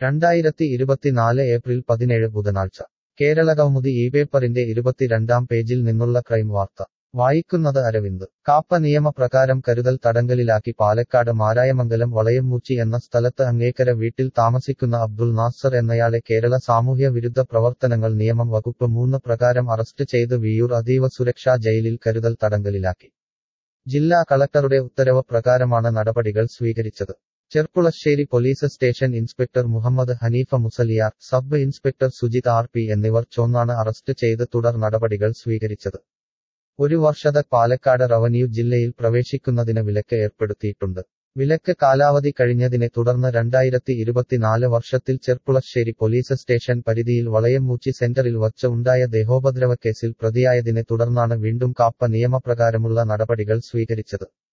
രണ്ടായിരത്തി ഇരുപത്തിനാല് ഏപ്രിൽ പതിനേഴ് ബുധനാഴ്ച കേരളകൗമുദി ഈ പേപ്പറിന്റെ ഇരുപത്തിരണ്ടാം പേജിൽ നിന്നുള്ള ക്രൈം വാർത്ത വായിക്കുന്നത് അരവിന്ദ് കാപ്പ നിയമപ്രകാരം കരുതൽ തടങ്കലിലാക്കി പാലക്കാട് മാരായമംഗലം വളയംമൂച്ചി എന്ന സ്ഥലത്ത് അങ്ങേക്കര വീട്ടിൽ താമസിക്കുന്ന അബ്ദുൾ നാസർ എന്നയാളെ കേരള സാമൂഹ്യ വിരുദ്ധ പ്രവർത്തനങ്ങൾ നിയമം വകുപ്പ് മൂന്ന് പ്രകാരം അറസ്റ്റ് ചെയ്ത് വിയൂർ അതീവ സുരക്ഷാ ജയിലിൽ കരുതൽ തടങ്കലിലാക്കി ജില്ലാ കളക്ടറുടെ ഉത്തരവ് പ്രകാരമാണ് നടപടികൾ സ്വീകരിച്ചത് Cherpulassery police station inspector Muhammad Haneefa Musaliyar sub inspector Sujith R P എന്നിവർ ചൊന്നാണ് അറസ്റ്റ് ചെയ്ത് തുടർ നടപടികൾ സ്വീകരിച്ചത് ഒരു വർഷത്തെ പാലക്കാട് റവന്യൂ ജില്ലയിൽ പ്രവേശിക്കുന്നതിന് വിലക്ക് ഏർപ്പെടുത്തിയിട്ടുണ്ട് വിലക്ക് കാലാവധി കഴിഞ്ഞതിനെ തുടർന്ന് രണ്ടായിരത്തി ഇരുപത്തിനാല് വർഷത്തിൽ ചെർപ്പുളശ്ശേരി പോലീസ് സ്റ്റേഷൻ പരിധിയിൽ വളയംമൂച്ചി സെന്ററിൽ വച്ച് ഉണ്ടായ ദേഹോപദ്രവക്കേസിൽ പ്രതിയായതിനെ തുടർന്നാണ് വീണ്ടും കാപ്പ നിയമപ്രകാരമുള്ള നടപടികൾ സ്വീകരിച്ചത്